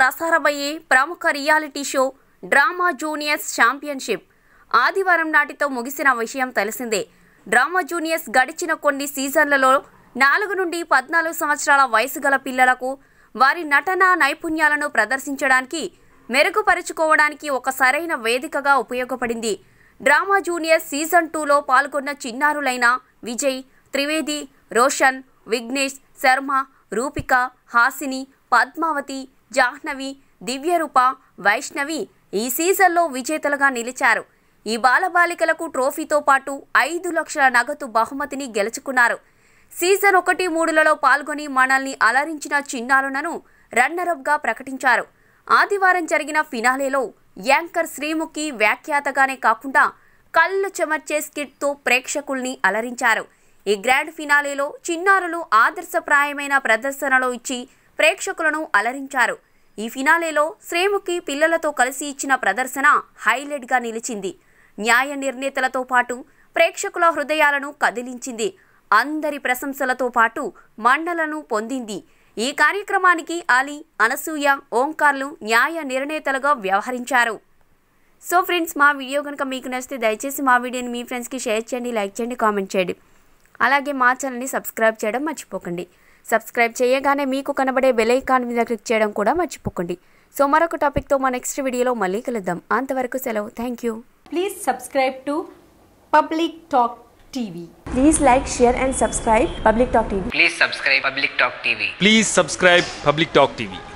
ప్రసారమయ్యే ప్రముఖ reality show Drama Juniors championship ఆదివారం నాటితో ముగిసిన విషయం తెలిసిందే డ్రామా జూనియర్స్ గడిచిన కొన్ని సీజన్లలో నాలుగు నుండి పద్నాలుగు సంవత్సరాల వయసు గల పిల్లలకు వారి నటన నైపుణ్యాలను ప్రదర్శించడానికి మెరుగుపరుచుకోవడానికి ఒక సరైన వేదికగా ఉపయోగపడింది డ్రామా జూనియర్ సీజన్ టూలో పాల్గొన్న చిన్నారులైన విజయ్ త్రివేది రోషన్ విఘ్నేష్ శర్మ రూపిక హాసిని పద్మావతి జాహ్నవి దివ్యరూప వైష్ణవి ఈ సీజన్లో విజేతలుగా నిలిచారు ఈ బాలబాలికలకు ట్రోఫీతో పాటు ఐదు లక్షల నగదు బహుమతిని గెలుచుకున్నారు సీజన్ ఒకటి మూడులలో పాల్గొని మనల్ని అలరించిన చిన్నారులను రన్నరప్గా ప్రకటించారు ఆదివారం జరిగిన ఫినాలేలో యాంకర్ శ్రీముఖి వ్యాఖ్యాతగానే కాకుండా కళ్ళు చెమర్చే స్కిట్తో ప్రేక్షకుల్ని అలరించారు ఈ గ్రాండ్ ఫినాలేలో చిన్నారులు ఆదర్శప్రాయమైన ప్రదర్శనలో ఇచ్చి ప్రేక్షకులను అలరించారు ఈ ఫినాలేలో శ్రీముఖి పిల్లలతో కలిసి ఇచ్చిన ప్రదర్శన హైలైట్గా నిలిచింది న్యాయ నిర్ణేతలతో పాటు ప్రేక్షకుల హృదయాలను కదిలించింది అందరి ప్రశంసలతో పాటు మండలను పొందింది ఈ కార్యక్రమానికి అలీ అనసూయ ఓంకార్లు న్యాయ నిర్ణేతలుగా వ్యవహరించారు సో ఫ్రెండ్స్ మా వీడియో కనుక మీకు నచ్చితే దయచేసి మా వీడియోని మీ ఫ్రెండ్స్కి షేర్ చేయండి లైక్ చేయండి కామెంట్ చేయండి అలాగే మా ఛానల్ని సబ్స్క్రైబ్ చేయడం మర్చిపోకండి సబ్స్క్రైబ్ చేయగానే మీకు కనబడే బెల్ ఐకాన్ మీద క్లిక్ చేయడం కూడా మర్చిపోకండి సో మరొక టాపిక్తో మా నెక్స్ట్ వీడియోలో మళ్ళీ కలుద్దాం అంతవరకు సెలవు thank you Please subscribe to Public Talk TV. Please like, share, and subscribe Public Talk TV. Please subscribe Public Talk TV. Please subscribe Public Talk TV.